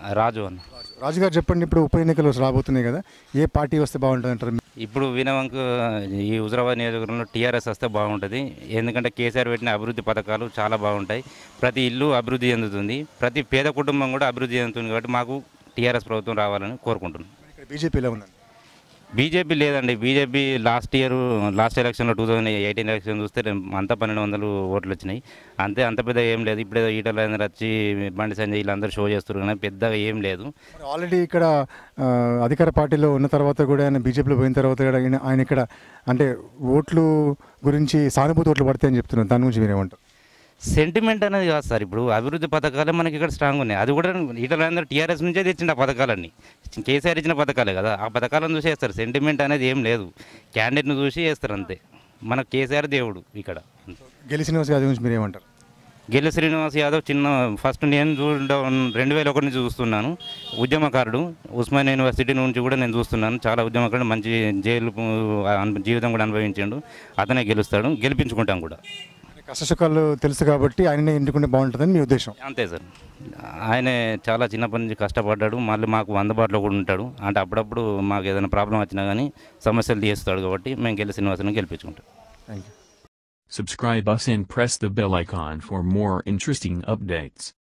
రాజు అన్న రాజు గారు చెప్పండి ఇప్పుడు ఉప ఎన్నికలు రాబోతున్నాయి కదా ఏ పార్టీ వస్తే బాగుంటుంది అంటారు ఇప్పుడు వినవంక ఈ హుజరాబాద్ నియోజకవర్గంలో టీఆర్ఎస్ వస్తే బాగుంటుంది ఎందుకంటే కేసీఆర్ పెట్టిన అభివృద్ధి పథకాలు చాలా బాగుంటాయి ప్రతి ఇల్లు అభివృద్ధి చెందుతుంది ప్రతి పేద కుటుంబం కూడా అభివృద్ధి చెందుతుంది కాబట్టి మాకు టీఆర్ఎస్ ప్రభుత్వం రావాలని కోరుకుంటున్నాం ఇక్కడ బీజేపీలో ఉందండి బీజేపీ లేదండి బీజేపీ లాస్ట్ ఇయర్ లాస్ట్ ఎలక్షన్లో టూ థౌజండ్ ఎయిటీన్ ఎలక్షన్ చూస్తే అంతా పన్నెండు వందలు ఓట్లు వచ్చినాయి అంతే అంత పెద్ద ఏం లేదు ఇప్పుడే ఈటల అందరూ వచ్చి బండి సంజయ్ వీళ్ళందరూ షో చేస్తారు కానీ పెద్దగా ఏం లేదు మరి ఆల్రెడీ ఇక్కడ ఆ, అధికార పార్టీలో ఉన్న తర్వాత కూడా ఆయన బీజేపీలో పోయిన తర్వాత కూడా ఆయన ఆయన ఇక్కడ అంటే ఓట్లు గురించి సానుభూతి ఓట్లు పడతాయని చెప్తున్నారు దాని గురించి మీరేమంటారు సెంటిమెంట్ అనేది కాదు సార్ ఇప్పుడు అభివృద్ధి పథకాలే మనకి ఇక్కడ స్ట్రాంగ్ ఉన్నాయి అది కూడా ఈటల అందరూ టీఆర్ఎస్ నుంచే తెచ్చిండు ఆ పథకాలన్నీ కేసీఆర్ ఇచ్చిన పథకాలే కదా ఆ పథకాలను చూసి వేస్తారు సెంటిమెంట్ అనేది ఏం లేదు క్యాండిడేట్ను చూసి వేస్తారు అంతే మన కేసీఆర్ దేవుడు ఇక్కడ గెలి శ్రీనివాస్ గారి గురించి మీరేమంటారు గెల్లి శ్రీనివాస్ యాదవ్ చిన్న ఫస్ట్ నేను చూడడం రెండు వేల ఒకటి నుంచి చూస్తున్నాను ఉద్యమకారుడు ఉస్మానియా యూనివర్సిటీ నుంచి కూడా నేను చూస్తున్నాను చాలా ఉద్యమకారుడు మంచి జైలు ఆ, జీవితం కూడా అనుభవించాడు అతనే గెలుస్తాడు గెలిపించుకుంటాం కూడా కష్టసుఖాలు తెలుసు కాబట్టి ఆయననే ఎన్నుకుంటే బాగుంటుందని మీ ఉద్దేశం అంతే సార్ ఆయనే చాలా చిన్నప్పటి నుంచి కష్టపడ్డాడు మళ్ళీ మాకు అందుబాటులో కూడా ఉంటాడు అంటే అప్పుడప్పుడు మాకు ఏదైనా ప్రాబ్లం వచ్చినా కానీ సమస్యలు తీస్తాడు కాబట్టి మేము గెలి శ్రీనివాసని గెలిపించుకుంటాం thank you Subscribe us and press the bell icon for more interesting updates.